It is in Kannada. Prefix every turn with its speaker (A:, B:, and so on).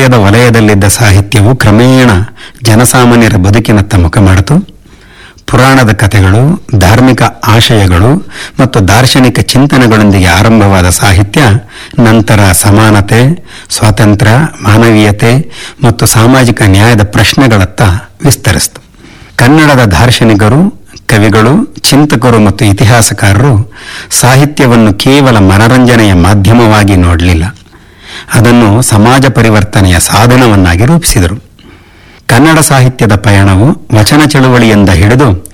A: ಹೃದಯದ ವಲಯದಲ್ಲಿದ್ದ ಸಾಹಿತ್ಯವು ಕ್ರಮೇಣ ಜನಸಾಮಾನ್ಯರ ಬದುಕಿನತ್ತ ಮುಖ ಮಾಡಿತು ಪುರಾಣದ ಕಥೆಗಳು ಧಾರ್ಮಿಕ ಆಶಯಗಳು ಮತ್ತು ದಾರ್ಶನಿಕ ಚಿಂತನೆಗಳೊಂದಿಗೆ ಆರಂಭವಾದ ಸಾಹಿತ್ಯ ನಂತರ ಸಮಾನತೆ ಸ್ವಾತಂತ್ರ್ಯ ಮಾನವೀಯತೆ ಮತ್ತು ಸಾಮಾಜಿಕ ನ್ಯಾಯದ ಪ್ರಶ್ನೆಗಳತ್ತ ವಿಸ್ತರಿಸಿತು ಕನ್ನಡದ ದಾರ್ಶನಿಕರು ಕವಿಗಳು ಚಿಂತಕರು ಮತ್ತು ಇತಿಹಾಸಕಾರರು ಸಾಹಿತ್ಯವನ್ನು ಕೇವಲ ಮನರಂಜನೆಯ ಮಾಧ್ಯಮವಾಗಿ ನೋಡಲಿಲ್ಲ ಅದನ್ನು ಸಮಾಜ ಪರಿವರ್ತನೆಯ ಸಾಧನವನ್ನಾಗಿ ರೂಪಿಸಿದರು ಕನ್ನಡ ಸಾಹಿತ್ಯದ ಪಯಣವು ವಚನ ಚಳುವಳಿಯಿಂದ ಹಿಡಿದು